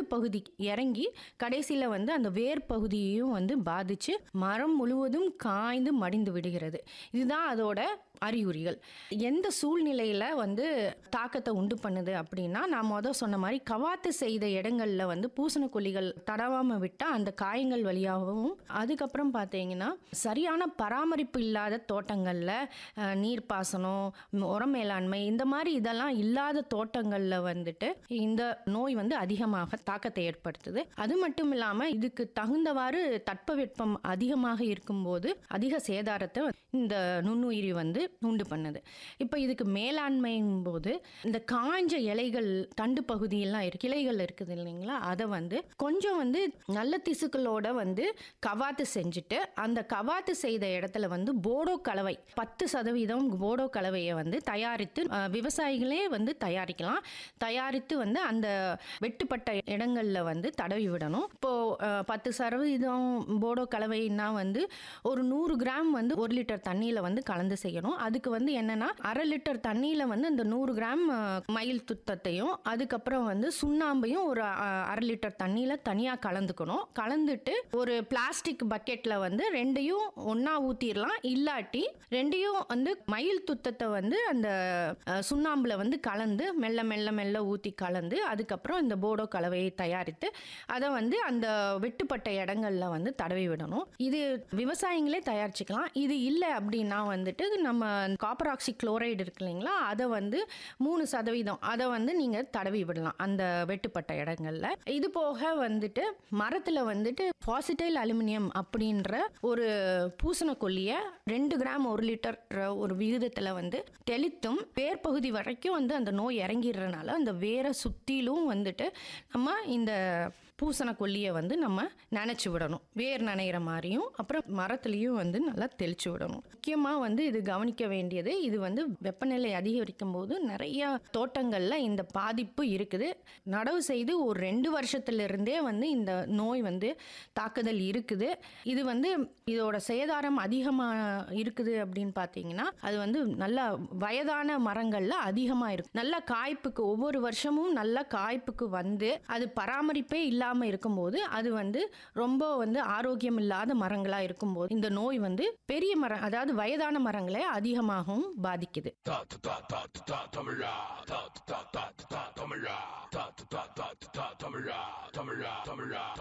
பகுதி இறங்கி கடைசியில் வந்து அந்த வேர் பகுதியையும் வந்து பாதித்து மரம் முழுவதும் காய்ந்து மடிந்து விடுகிறது இதுதான் அதோட அறிகுறிகள் எந்த சூழ்நிலையில் வந்து தாக்கத்தை உண்டு பண்ணுது அப்படின்னா நான் மொதல் சொன்ன மாதிரி கவாத்து செய்த இடங்களில் வந்து பூசணக்கொல்லிகள் தடவாமல் விட்டால் அந்த காயங்கள் வழியாகவும் அதுக்கப்புறம் பார்த்தீங்கன்னா சரியான பராமரிப்பு இல்லாத தோட்டங்களில் அஹ், நீர்ப்பாசனம் உரம் மேலாண்மை இந்த மாதிரி இதெல்லாம் இல்லாத தோட்டங்களில் வந்துட்டு இந்த நோய் வந்து அதிகமாக தாக்கத்தை ஏற்படுத்துது அது மட்டும் இல்லாமல் இதுக்கு தகுந்தவாறு தட்பவெப்பம் அதிகமாக இருக்கும்போது அதிக சேதாரத்தை இந்த நுண்ணுயிரி வந்து உண்டு பண்ணுது இப்போ இதுக்கு மேலாண்மையும் போது இந்த காஞ்ச இலைகள் தண்டு பகுதியெல்லாம் இருக்கு கிளைகள் இருக்குது இல்லைங்களா அதை வந்து கொஞ்சம் வந்து நல்ல திசுக்களோட வந்து கவாத்து செஞ்சுட்டு அந்த கவாத்து செய்த இடத்துல வந்து போடோ கலவை பத்து சதவீதம் போடோ கலவையை வந்து தயாரித்து அஹ், விவசாயிகளே வந்து தயாரிக்கலாம் தயாரித்து வந்து அந்த வெட்டுப்பட்ட இடங்களில் வந்து தடவி விடணும் இப்போ அஹ், பத்து சதவீதம் போடோ கலவைன்னா வந்து ஒரு நூறு கிராம் வந்து ஒரு லிட்டர் தண்ணியில் வந்து கலந்து செய்யணும் அதுக்கு வந்து என்னன்னா அரை லிட்டர் தண்ணியில் வந்து அந்த நூறு கிராம் அஹ், மயில் துத்தத்தையும் அதுக்கப்புறம் வந்து சுண்ணாம்பையும் ஒரு அஹ், அரை லிட்டர் தண்ணியில் தனியாக கலந்துக்கணும் கலந்துட்டு ஒரு பிளாஸ்டிக் பக்கெட்டில் வந்து ரெண்டையும் ஒன்றா ஊற்றிடலாம் இல்லாட்டி ரெண்டையும் வந்து மயில் துத்தத்தை வந்து அந்த அஹ், சுண்ணாம்புல வந்து கலந்து மெல்ல மெல்ல மெல்ல ஊற்றி கலந்து அதுக்கப்புறம் இந்த போடோ கலவையை தயாரித்து அதை வந்து அந்த வெட்டுப்பட்ட இடங்கள்ல வந்து தடவி விடணும் இது விவசாயிங்களே தயாரிச்சுக்கலாம் இது இல்லை அப்படின்னா வந்துட்டு நம்ம காப்பர் ஆக்சி குளோரைடு இருக்கு இல்லைங்களா அதை வந்து மூணு சதவீதம் அதை வந்து நீங்கள் தடவி விடலாம் அந்த வெட்டுப்பட்ட இடங்கள்ல இது போக வந்துட்டு மரத்தில் வந்துட்டு பாசிட்டைல் அலுமினியம் அப்படின்ற ஒரு பூசணக்கொல்லியை ரெண்டு கிராம் ஒரு லிட்டர் ஒரு விகிதத்தில் வந்து தெளித்தும் வேர் பகுதி வரைக்கும் வந்து அந்த நோய் இறங்கிடுறதுனால அந்த வேரை சுற்றிலும் வந்துட்டு நம்ம இந்த பூசணக்கொல்லியை வந்து நம்ம நனைச்சி விடணும் வேர் நனைகிற மாதிரியும் அப்புறம் மரத்துலேயும் வந்து நல்லா தெளிச்சு விடணும் முக்கியமாக வந்து இது கவனிக்க வேண்டியது இது வந்து வெப்பநிலை அதிகரிக்கும் போது நிறைய தோட்டங்களில் இந்த பாதிப்பு இருக்குது நடவு செய்து ஒரு ரெண்டு வருஷத்துலேருந்தே வந்து இந்த நோய் வந்து தாக்குதல் இருக்குது இது வந்து இதோட சேதாரம் அதிகமாக இருக்குது அப்படின்னு பார்த்தீங்கன்னா அது வந்து நல்ல வயதான மரங்களில் அதிகமாக இருக்கும் நல்ல காய்ப்புக்கு ஒவ்வொரு வருஷமும் நல்ல காய்ப்புக்கு வந்து அது பராமரிப்பே இல்லாமல் இருக்கும்போது அது வந்து ரொம்ப வந்து ஆரோக்கியம் இல்லாத மரங்களாக இருக்கும்போது இந்த நோய் வந்து பெரிய மரம் அதாவது வயதான மரங்களை அதிகமாகவும் பாதிக்குது Ta ta ta ta ta ta Tamara ta ta ta ta ta Tamara ta ta ta ta ta Tamara Tamara Tamara